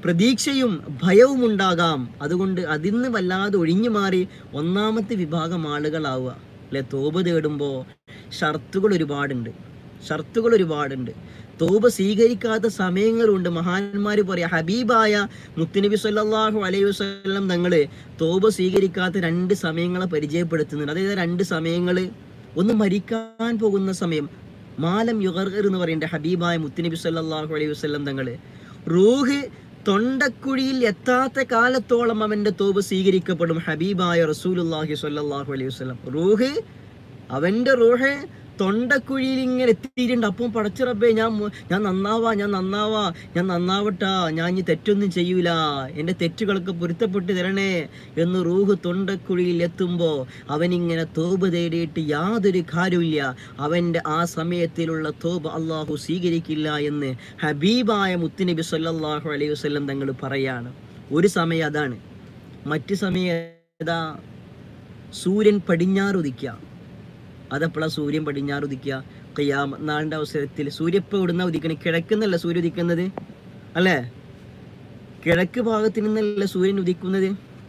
പ്രതീക്ഷയും ഭയവും ഉണ്ടാകാം അതുകൊണ്ട് അതിന്ന് വല്ലാതെ ഒഴിഞ്ഞു മാറി ഒന്നാമത്തെ വിഭാഗം ആളുകളാവുക അല്ലെ തോപ തേടുമ്പോൾ ഷർത്തുകൾ ഒരുപാടുണ്ട് ഷർത്തുകൾ ഒരുപാടുണ്ട് തോപ സ്വീകരിക്കാത്ത സമയങ്ങളുണ്ട് മഹാന്മാർ പറയാ ഹബീബായ മുത്തുനബി സല്ലല്ലാഹു അലൈഹി വസല്ലം തങ്ങള് തോപ സ്വീകരിക്കാത്ത രണ്ട് സമയങ്ങളെ പരിചയപ്പെടുത്തുന്നുണ്ട് അതായത് രണ്ട് സമയങ്ങള് ഒന്ന് മരിക്കാൻ പോകുന്ന സമയം മാലം യുഗർ എന്ന് പറയുന്നുണ്ട് ഹബീബായ മുത്തുനബി സല്ലല്ലാഹു അലൈഹി വസല്ലം തങ്ങള് റൂഹ് തൊണ്ടക്കുഴിയിൽ എത്താത്ത കാലത്തോളം അവന്റെ തോപ് സ്വീകരിക്കപ്പെടും ഹബീബായ റസൂലുള്ളാഹി സ്വല്ലല്ലാഹു അലൈഹി വസല്ലം റൂഹ് അവന്റെ റൂഹ് തൊണ്ടക്കുഴിയിൽ ഇങ്ങനെ എത്തിയിട്ടുണ്ട് അപ്പം പടച്ചിറപ്പേ ഞാൻ മു- ഞാൻ നന്നാവാ ഞാൻ നന്നാവാ ഞാൻ നന്നാവട്ടാ ഞാൻ ഇനി തെറ്റൊന്നും ചെയ്യൂല എൻ്റെ തെറ്റുകളൊക്കെ പൊരുത്തപ്പെട്ട് തരണേ എന്ന് റൂഹ് തൊണ്ടക്കുഴിയിൽ എത്തുമ്പോ അവനിങ്ങനെ തോപ് തേടിയിട്ട് യാതൊരു കാര്യമില്ല അവൻ്റെ ആ സമയത്തിലുള്ള തോപ് അള്ളാഹു സ്വീകരിക്കില്ല എന്ന് ഹബീബായ മുത്തുനബി സല്ലല്ലാഹു അലൈഹി വസല്ലം തങ്ങൾ പറയാണ് ഒരു സമയം അതാണ് മറ്റു സമയം ഏതാ സൂര്യൻ പടിഞ്ഞാറുദിക്കുക അതെപ്പോഴാ സൂര്യൻ പടിഞ്ഞാറ് ഉദിക്കുക കയ്യാമ നാളിൻ്റെ അവസരത്തിൽ സൂര്യ ഇപ്പോൾ ഇവിടുന്ന ഉദിക്കണേ കിഴക്കുന്നല്ല സൂര്യ ഉദിക്കുന്നത് അല്ലേ കിഴക്ക് ഭാഗത്ത് നിന്നല്ല സൂര്യൻ ഉദിക്കുന്നത്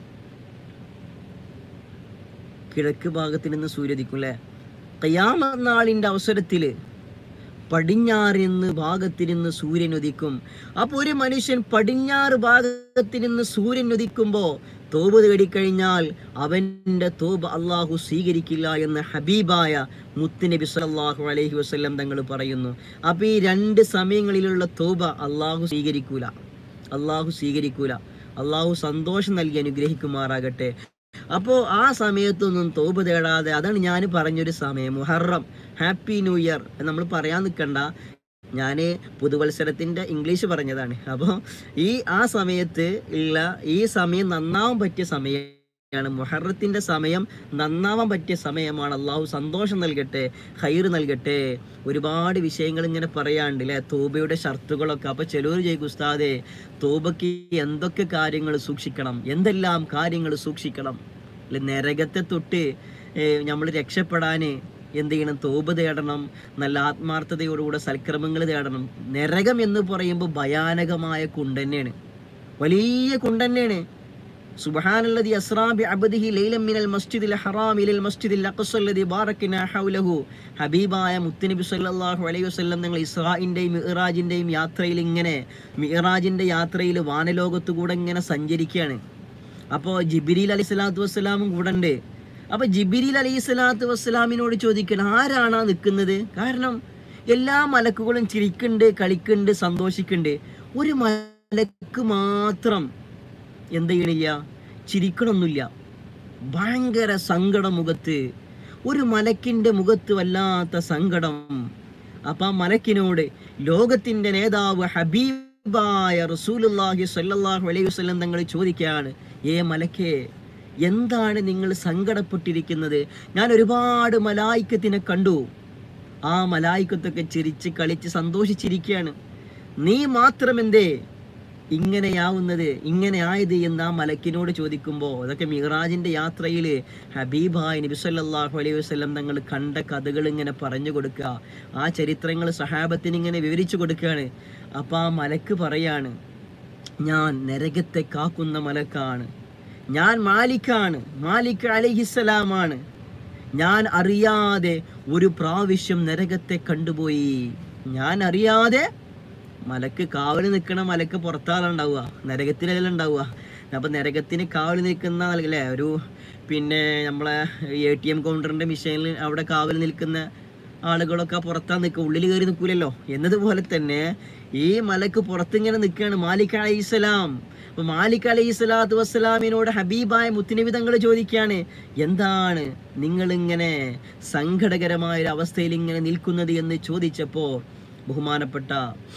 കിഴക്ക് ഭാഗത്ത് നിന്ന് സൂര്യ ഉദിക്കും അല്ലേ കയ്യാമ നാളിൻ്റെ അവസരത്തിൽ പടിഞ്ഞാറിന്ന് ഭാഗത്തിരുന്ന് സൂര്യൻ ഉദിക്കും അപ്പോൾ ഒരു മനുഷ്യൻ പടിഞ്ഞാറ് ഭാഗത്തിരുന്ന് സൂര്യൻ ഉദിക്കുമ്പോൾ തോപ് തേടിക്കഴിഞ്ഞാൽ അവൻ്റെ തോപ് അള്ളാഹു സ്വീകരിക്കില്ല എന്ന് ഹബീബായ മുത്തുനബി സല്ലല്ലാഹു അലൈഹി വസല്ലം തങ്ങൾ പറയുന്നു അപ്പോൾ ഈ രണ്ട് സമയങ്ങളിലുള്ള തോപ അള്ളാഹു സ്വീകരിക്കൂല അള്ളാഹു സ്വീകരിക്കൂല അള്ളാഹു സന്തോഷം നൽകി അനുഗ്രഹിക്കുമാറാകട്ടെ അപ്പോൾ ആ സമയത്തൊന്നും തോപ് തേടാതെ അതാണ് ഞാൻ പറഞ്ഞൊരു സമയം മുഹറം ഹാപ്പി ന്യൂ ഇയർ നമ്മൾ പറയാൻ നിൽക്കണ്ട ഞാൻ പുതുവത്സരത്തിൻ്റെ ഇംഗ്ലീഷ് പറഞ്ഞതാണ് അപ്പോൾ ഈ ആ സമയത്ത് ഉള്ള ഈ സമയം നന്നാവാൻ പറ്റിയ സമയമാണ് മുഹറത്തിൻ്റെ സമയം നന്നാവാൻ പറ്റിയ സമയമാണ് അള്ളാഹു സന്തോഷം നൽകട്ടെ ഹൈർ നൽകട്ടെ ഒരുപാട് വിഷയങ്ങൾ ഇങ്ങനെ പറയാണ്ട് അല്ലേ തോബയുടെ ഷർത്തുകളൊക്കെ അപ്പോൾ ചിലവർ ചെയ്യും ഉസ്താദെ തോബയ്ക്ക് എന്തൊക്കെ കാര്യങ്ങൾ സൂക്ഷിക്കണം എന്തെല്ലാം കാര്യങ്ങൾ സൂക്ഷിക്കണം അല്ലെ നരകത്തെ തൊട്ട് നമ്മൾ രക്ഷപ്പെടാൻ എന്ത് ചെയ്യണം തോപ് തേടണം നല്ല ആത്മാർത്ഥതയോടുകൂടെ സൽക്രമങ്ങൾ തേടണം നരകം എന്ന് പറയുമ്പോൾ ഭയാനകമായ കുണ്ടന്നെയാണ് വലിയ കുണ്ടന്നെയാണ് സുബ്ഹാനല്ലദി അസ്റാ ബിഅബ്ദിഹി ലൈലൻ മിനൽ മസ്ജിദിൽ ഹറാം ഇലൽ മസ്ജിദിൽ അഖ്സല്ലദി ബാറക്നാ ഹൗലഹു ഹബീബായ മുത്തുനബി സല്ലല്ലാഹു അലൈഹി വസല്ലം നിങ്ങൾ ഇസ്രാഇന്റെയും മിഅ്റാജിന്റെയും യാത്രയിൽ ഇങ്ങനെ മിഅ്റാജിന്റെ യാത്രയിൽ വാനലോകത്തു കൂടെ ഇങ്ങനെ സഞ്ചരിക്കുകയാണ് അപ്പോൾ ജിബിരിൽ അലൈഹി സ്വലാത്തു വസ്സലാമും കൂടെ ഉണ്ട് അപ്പൊ ജിബിരിൽ അലൈഹി സ്വലാത്തു വസ്സലാമിനോട് ചോദിക്കണം ആരാണ് ആ നിൽക്കുന്നത് കാരണം എല്ലാ മലക്കുകളും ചിരിക്കുന്നുണ്ട് കളിക്കുന്നുണ്ട് സന്തോഷിക്കുന്നുണ്ട് ഒരു മലക്ക് മാത്രം എന്ത് ചെയ്യണില്ല ചിരിക്കണമൊന്നുമില്ല ഭയങ്കര സങ്കടം മുഖത്ത് ഒരു മലക്കിന്റെ മുഖത്ത് വല്ലാത്ത സങ്കടം അപ്പൊ ആ മലക്കിനോട് ലോകത്തിന്റെ നേതാവ് ഹബീബായ റസൂലുള്ളാഹി സ്വല്ലല്ലാഹു അലൈഹി വസല്ലം തങ്ങൾ ചോദിക്കുകയാണ് ഏ മലക്കേ എന്താണ് നിങ്ങൾ സങ്കടപ്പെട്ടിരിക്കുന്നത് ഞാൻ ഒരുപാട് മലായിക്കത്തിനെ കണ്ടു ആ മലായിക്കത്തൊക്കെ ചിരിച്ച് കളിച്ച് സന്തോഷിച്ചിരിക്കുകയാണ് നീ മാത്രം എന്തേ ഇങ്ങനെയാവുന്നത് ഇങ്ങനെ ആയത് എന്ന് ആ മലക്കിനോട് ചോദിക്കുമ്പോൾ അതൊക്കെ മിഹ്റാജിന്റെ യാത്രയിൽ ഹബീബായ് നബി സല്ലല്ലാഹു അലൈഹി വസല്ലം തങ്ങൾ കണ്ട കഥകൾ ഇങ്ങനെ പറഞ്ഞു കൊടുക്കുക ആ ചരിത്രങ്ങൾ സഹാബത്തിന് ഇങ്ങനെ വിവരിച്ചു കൊടുക്കുകയാണ് അപ്പൊ ആ മലക്ക് പറയാണ് ഞാൻ നരകത്തെ കാക്കുന്ന മലക്കാണ് ഞാൻ മാലിക്കാണ് മാലിക് അലഹിസ്സലാമാണ് ഞാൻ അറിയാതെ ഒരു പ്രാവശ്യം നരകത്തെ കണ്ടുപോയി ഞാൻ അറിയാതെ മലക്ക് കാവൽ നിൽക്കണ മലക്ക് പുറത്താളുണ്ടാവുക നരകത്തിലല്ല ഉണ്ടാവുക അപ്പൊ നരകത്തിന് കാവൽ നിൽക്കുന്ന അല്ലേ ഒരു പിന്നെ നമ്മളെ എ ടി എം കൗണ്ടറിന്റെ മിഷീനിൽ അവിടെ കാവൽ നിൽക്കുന്ന ആളുകളൊക്കെ പുറത്താ നിൽക്കുക ഉള്ളിൽ കയറി നിൽക്കൂലല്ലോ എന്നതുപോലെ തന്നെ ഈ മലക്ക് പുറത്തിങ്ങനെ നിൽക്കുകയാണ് മാലിക് അലൈഹിസ്സലാം അപ്പൊ മാലിക് അലൈഹി സ്വലാത്തു വസ്സലാമിനോട് ഹബീബായ മുത്തുനബി തങ്ങൾ ചോദിക്കുകയാണ് എന്താണ് നിങ്ങൾ ഇങ്ങനെ സങ്കടകരമായ ഒരു അവസ്ഥയിൽ ഇങ്ങനെ നിൽക്കുന്നത് എന്ന് ചോദിച്ചപ്പോ ബഹുമാനപ്പെട്ട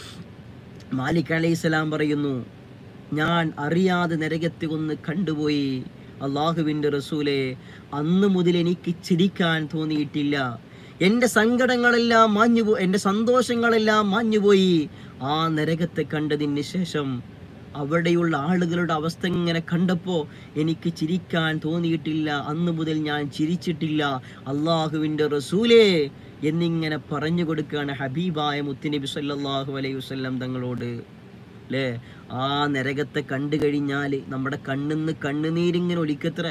മാലിക് അലൈഹി സ്വലാം പറയുന്നു ഞാൻ അറിയാതെ നരകത്തെ ഒന്ന് കണ്ടുപോയി അള്ളാഹുവിൻ്റെ റസൂലെ അന്ന് മുതൽ എനിക്ക് ചിരിക്കാൻ തോന്നിയിട്ടില്ല എൻ്റെ സങ്കടങ്ങളെല്ലാം മാഞ്ഞുപോ എൻ്റെ സന്തോഷങ്ങളെല്ലാം മാഞ്ഞുപോയി ആ നരകത്തെ കണ്ടതിന് ശേഷം അവിടെയുള്ള ആളുകളുടെ അവസ്ഥ ഇങ്ങനെ കണ്ടപ്പോൾ എനിക്ക് ചിരിക്കാൻ തോന്നിയിട്ടില്ല അന്ന് മുതൽ ഞാൻ ചിരിച്ചിട്ടില്ല അള്ളാഹുവിൻ്റെ റസൂലേ എന്നിങ്ങനെ പറഞ്ഞു കൊടുക്കുകയാണ് ഹബീബായ മുത്തുനബി സല്ലല്ലാഹു അലൈഹി വസല്ലം തങ്ങളോട് അല്ലേ ആ നരകത്തെ കണ്ടു കഴിഞ്ഞാൽ നമ്മുടെ കണ്ണിന്ന് കണ്ണുനീരിങ്ങനെ ഒലിക്കത്രേ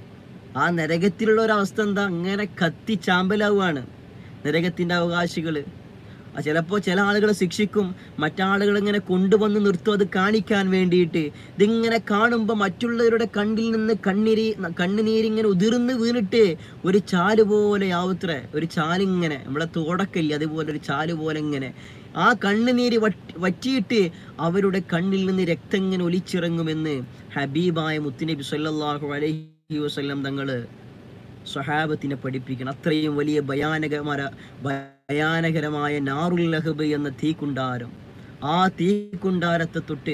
ആ നരകത്തിലുള്ള ഒരു അവസ്ഥ എന്താ അങ്ങനെ കത്തി ചാമ്പലാവുകയാണ് നരകത്തിന്റെ അവകാശികൾ ചിലപ്പോൾ ചില ആളുകളെ ശിക്ഷിക്കും മറ്റാളുകൾ ഇങ്ങനെ കൊണ്ടുവന്ന് നിർത്തും അത് കാണിക്കാൻ വേണ്ടിയിട്ട് ഇതിങ്ങനെ കാണുമ്പോൾ മറ്റുള്ളവരുടെ കണ്ണിൽ നിന്ന് കണ്ണിരി കണ്ണുനീരിങ്ങനെ ഉതിർന്ന് വീണിട്ട് ഒരു ചാല് പോലെ ആവുത്രേ ഒരു ചാലിങ്ങനെ നമ്മളെ തോടക്കല്ലേ അതുപോലെ ഒരു ചാല് പോലെ ഇങ്ങനെ ആ കണ്ണുനീര് വറ്റി വറ്റിയിട്ട് അവരുടെ കണ്ണിൽ നിന്ന് രക്തം ഇങ്ങനെ ഒലിച്ചിറങ്ങുമെന്ന് ഹബീബായ മുത്തുനബി സല്ലല്ലാഹു അലൈഹി വസല്ലം തങ്ങള് സ്വഹാബത്തിനെ പഠിപ്പിക്കണം അത്രയും വലിയ ഭയാനകമര ഭയാനകരമായ നാറുൽ ലഹബ് എന്ന തീക്കുണ്ടാരം ആ തീക്കുണ്ടാരത്തെ തൊട്ട്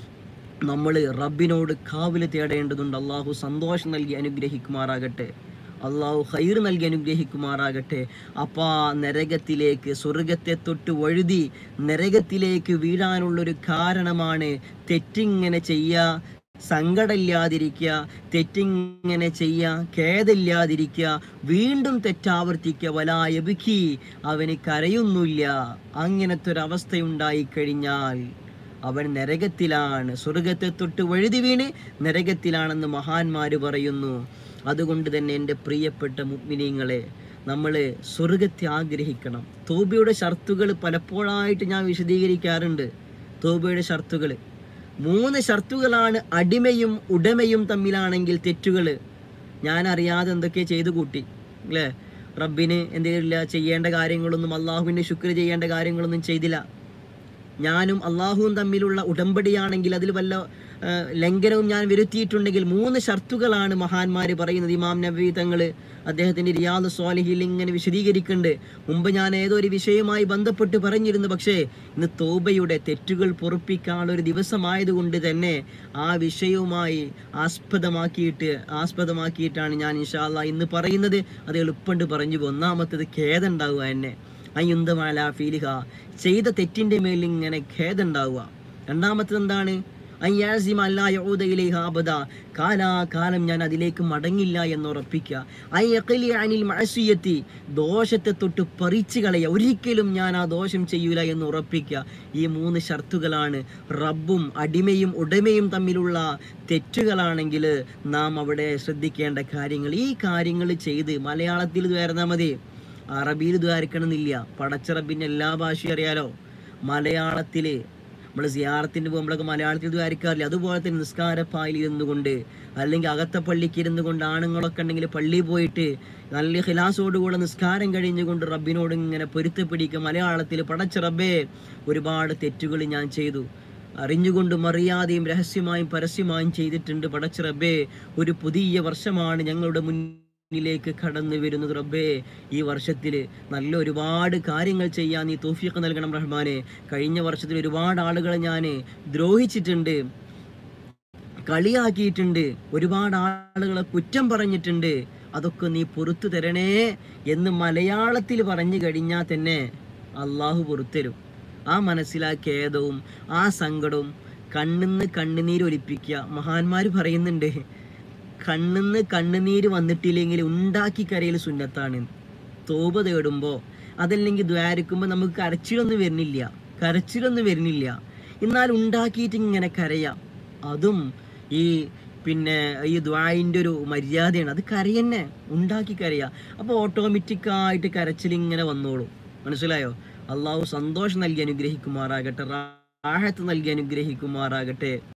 നമ്മൾ റബ്ബിനോട് കാവല് തേടേണ്ടതുണ്ട് അള്ളാഹു സന്തോഷം നൽകി അനുഗ്രഹിക്കുമാറാകട്ടെ അള്ളാഹു ഹൈർ നൽകി അനുഗ്രഹിക്കുമാറാകട്ടെ അപ്പാ നരകത്തിലേക്ക് സ്വർഗത്തെ തൊട്ട് വഴുതി നരകത്തിലേക്ക് വീഴാനുള്ളൊരു കാരണമാണ് തെറ്റിങ്ങനെ ചെയ്യുക സങ്കടമില്ലാതിരിക്കുക തെറ്റിങ്ങനെ ചെയ്യുക ഖേദില്ലാതിരിക്കുക വീണ്ടും തെറ്റാവർത്തിക്കുക വലായബിക്കി അവന് കരയൊന്നുമില്ല അങ്ങനത്തെ ഒരു അവസ്ഥയുണ്ടായി കഴിഞ്ഞാൽ അവൻ നരകത്തിലാണ് സ്വർഗത്തെ തൊട്ട് വഴുതി വീണ് നരകത്തിലാണെന്ന് മഹാന്മാര് പറയുന്നു അതുകൊണ്ട് തന്നെ എൻ്റെ പ്രിയപ്പെട്ട മുഗ്മിനീങ്ങളെ നമ്മൾ സ്വർഗത്തെ ആഗ്രഹിക്കണം തോബയുടെ ഷർത്തുകൾ പലപ്പോഴായിട്ട് ഞാൻ വിശദീകരിക്കാറുണ്ട് തോബയുടെ ഷർത്തുകൾ മൂന്ന് ഷർത്തുകളാണ് അടിമയും ഉടമയും തമ്മിലാണെങ്കിൽ തെറ്റുകൾ ഞാൻ അറിയാതെ എന്തൊക്കെ ചെയ്തു കൂട്ടി അല്ലേ റബ്ബിന് എന്തെങ്കിലില്ല ചെയ്യേണ്ട കാര്യങ്ങളൊന്നും അള്ളാഹുവിൻ്റെ ശുക്ർ ചെയ്യേണ്ട കാര്യങ്ങളൊന്നും ചെയ്തില്ല ഞാനും അള്ളാഹുവും തമ്മിലുള്ള ഉടമ്പടിയാണെങ്കിൽ അതിൽ വല്ല ആ, ലംഘനവും ഞാൻ വരുത്തിയിട്ടുണ്ടെങ്കിൽ മൂന്ന് ഷർത്തുകളാണ് മഹാന്മാർ പറയുന്നത് ഇമാം നബി തങ്ങൾ അദ്ദേഹത്തിന്റെ റിയാദ് സ്വാലിഹിൽ ഇങ്ങനെ വിശദീകരിക്കുന്നുണ്ട് മുമ്പ് ഞാൻ ഏതോ ഒരു വിഷയവുമായി ബന്ധപ്പെട്ട് പറഞ്ഞിരുന്നു പക്ഷേ ഇന്ന് തോബയുടെ തെറ്റുകൾ പൊറുപ്പിക്കാനുള്ള ഒരു ദിവസമായതുകൊണ്ട് തന്നെ ആ വിഷയവുമായി ആസ്പദമാക്കിയിട്ട് ആസ്പദമാക്കിയിട്ടാണ് ഞാൻ ഇൻഷാല്ല ഇന്ന് പറയുന്നത് അത് എളുപ്പണ്ട് പറഞ്ഞു പോകും. ഒന്നാമത്തത് ഖേദമുണ്ടാവുക എന്നെ അയ്യുന്തമാല ഫീലിഹ ചെയ്ത തെറ്റിന്റെ മേൽ ഇങ്ങനെ ഖേദമുണ്ടാവുക രണ്ടാമത്തത് എന്താണ് അയ്യാസിമ അല്ലാ യഊദ ഇലൈഹ അബദ കാലാകാലം ഞാൻ അതിലേക്ക് മടങ്ങില്ല എന്ന് ഉറപ്പിക്കുക അയ്യഖലി അനിൽ മഅസിയത്തി ദോഷത്തെ തൊട്ട് പറിച്ചു കളയുക ഒരിക്കലും ഞാൻ ആ ദോഷം ചെയ്യൂല എന്ന് ഉറപ്പിക്കുക ഈ മൂന്ന് ഷർത്തുകളാണ് റബ്ബും അടിമയും ഉടമയും തമ്മിലുള്ള തെറ്റുകളാണെങ്കിൽ നാം അവിടെ ശ്രദ്ധിക്കേണ്ട കാര്യങ്ങൾ ഈ കാര്യങ്ങൾ ചെയ്ത് മലയാളത്തിൽ വരുന്നാൽ മതി അറബിയിൽ ദ്വാരിക്കണമെന്നില്ല പടച്ചറബിൻ്റെ എല്ലാ ഭാഷയും അറിയാലോ മലയാളത്തിൽ നമ്മൾ സിയാറത്തിന് പോകുമ്പോഴൊക്കെ മലയാളത്തിൽ ദ്വാരിക്കാറില്ല അതുപോലെ തന്നെ നിസ്കാരപ്പായിൽ ഇരുന്നുകൊണ്ട് അല്ലെങ്കിൽ അകത്തെ പള്ളിക്ക് ഇരുന്നു കൊണ്ട് ആണുങ്ങളൊക്കെ ഉണ്ടെങ്കിൽ പള്ളിയിൽ പോയിട്ട് നല്ല ഹിലാസോടുകൂടെ നിസ്കാരം കഴിഞ്ഞുകൊണ്ട് റബ്ബിനോട് ഇങ്ങനെ പൊരുത്തപ്പിടിക്കുക മലയാളത്തിൽ പടച്ച റബ്ബേ ഒരുപാട് തെറ്റുകൾ ഞാൻ ചെയ്തു അറിഞ്ഞുകൊണ്ടും അറിയാതെയും രഹസ്യമായും പരസ്യമായും ചെയ്തിട്ടുണ്ട് പടച്ച റബ്ബേ ഒരു പുതിയ വർഷമാണ് ഞങ്ങളുടെ മുന്നിലേക്ക് കടന്നു വരുന്നത് റബ്ബേ ഈ വർഷത്തിൽ നല്ല ഒരുപാട് കാര്യങ്ങൾ ചെയ്യാൻ നീ തോഫിയൊക്കെ നൽകണം റഹ്മാനെ കഴിഞ്ഞ വർഷത്തിൽ ഒരുപാട് ആളുകളെ ഞാൻ ദ്രോഹിച്ചിട്ടുണ്ട് കളിയാക്കിയിട്ടുണ്ട് ഒരുപാട് ആളുകളെ കുറ്റം പറഞ്ഞിട്ടുണ്ട് അതൊക്കെ നീ പൊറത്തു തരണേ എന്ന് മലയാളത്തിൽ പറഞ്ഞു കഴിഞ്ഞാൽ തന്നെ അള്ളാഹു പൊറത്തരും ആ മനസ്സിലാ ഖേദവും ആ സങ്കടവും കണ്ണിന്ന് കണ്ണുനീര് ഒലിപ്പിക്കുക മഹാന്മാർ പറയുന്നുണ്ട് കണ്ണിന്ന് കണ്ണുനീര് വന്നിട്ടില്ലെങ്കിൽ ഉണ്ടാക്കി കരയിൽ സുന്നത്താണ് തോപ തേടുമ്പോൾ അതല്ലെങ്കിൽ ദ്വാരിക്കുമ്പോൾ നമുക്ക് കരച്ചിലൊന്നും വരുന്നില്ല കരച്ചിലൊന്നും വരുന്നില്ല എന്നാൽ ഉണ്ടാക്കിയിട്ട് ഇങ്ങനെ കരയാം അതും ഈ പിന്നെ ഈ ദ്വായിൻ്റെ ഒരു മര്യാദയാണ് അത് കരയന്നെ ഉണ്ടാക്കി കരയാ അപ്പോൾ ഓട്ടോമാറ്റിക്കായിട്ട് കരച്ചിൽ ഇങ്ങനെ വന്നോളും മനസ്സിലായോ അള്ളാഹു സന്തോഷം നൽകി അനുഗ്രഹിക്കുമാറാകട്ടെ റാഹത്ത് നൽകി അനുഗ്രഹിക്കുമാറാകട്ടെ